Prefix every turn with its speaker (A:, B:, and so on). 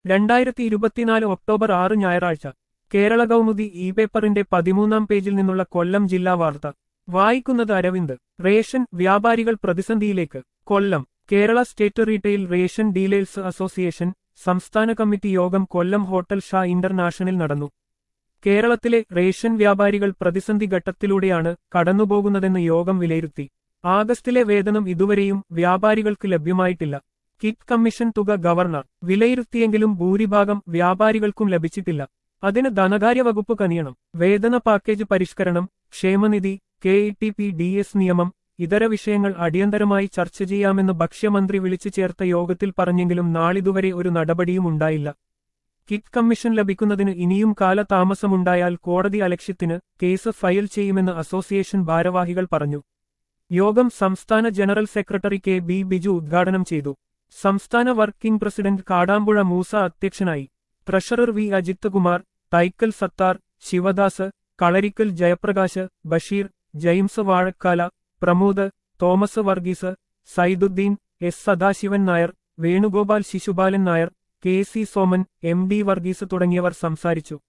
A: രണ്ടായിരത്തി ഇരുപത്തിനാല് ഒക്ടോബർ ആറ് ഞായറാഴ്ച കേരള കൗമുദി ഇ പേപ്പറിന്റെ പതിമൂന്നാം പേജിൽ നിന്നുള്ള കൊല്ലം ജില്ലാ വാർത്ത വായിക്കുന്നത് അരവിന്ദ് റേഷൻ വ്യാപാരികൾ പ്രതിസന്ധിയിലേക്ക് Kollam Kerala state retail ration dealers association സംസ്ഥാന കമ്മിറ്റി യോഗം കൊല്ലം ഹോട്ടൽ ഷാ ഇന്റർനാഷണൽ നടന്നു കേരളത്തിലെ റേഷൻ വ്യാപാരികൾ പ്രതിസന്ധി ഘട്ടത്തിലൂടെയാണ് കടന്നുപോകുന്നതെന്ന് യോഗം വിലയിരുത്തി ആഗസ്റ്റിലെ വേതനം ഇതുവരെയും വ്യാപാരികൾക്ക് ലഭ്യമായിട്ടില്ല കിറ്റ് കമ്മീഷൻ തുക ഗവർണർ വിലയിരുത്തിയെങ്കിലും ഭൂരിഭാഗം വ്യാപാരികൾക്കും ലഭിച്ചിട്ടില്ല അതിന് ധനകാര്യ വകുപ്പ് കനിയണം വേതന പാക്കേജ് പരിഷ്കരണം ക്ഷേമനിധി K E T P D S നിയമം ഇതര വിഷയങ്ങൾ അടിയന്തരമായി ചർച്ച ചെയ്യാമെന്ന് ഭക്ഷ്യമന്ത്രി വിളിച്ചു ചേർത്ത യോഗത്തിൽ പറഞ്ഞെങ്കിലും നാളിതുവരെ ഒരു നടപടിയും ഉണ്ടായില്ല കിറ്റ് കമ്മീഷൻ ലഭിക്കുന്നതിന് ഇനിയും കാലതാമസമുണ്ടായാൽ കോടതി അലക്ഷ്യത്തിന് കേസ് ഫയൽ ചെയ്യുമെന്ന് അസോസിയേഷൻ ഭാരവാഹികൾ പറഞ്ഞു യോഗം സംസ്ഥാന general secretary K B Biju ഉദ്ഘാടനം ചെയ്തു സംസ്ഥാന വർക്കിംഗ് പ്രസിഡന്റ് കാടാമ്പുഴ മൂസ അധ്യക്ഷനായി treasurer V Ajith Kumar Thaikkal Sathar Sivadas Kalarikkal Jayaprakash Basheer James Vazhakkala Pramod Thomas Varghese Saidudheen S Sadasivan Nair Venugopal Sisupalan Nair K C Soman M D Varghese തുടങ്ങിയവർ സംസാരിച്ചു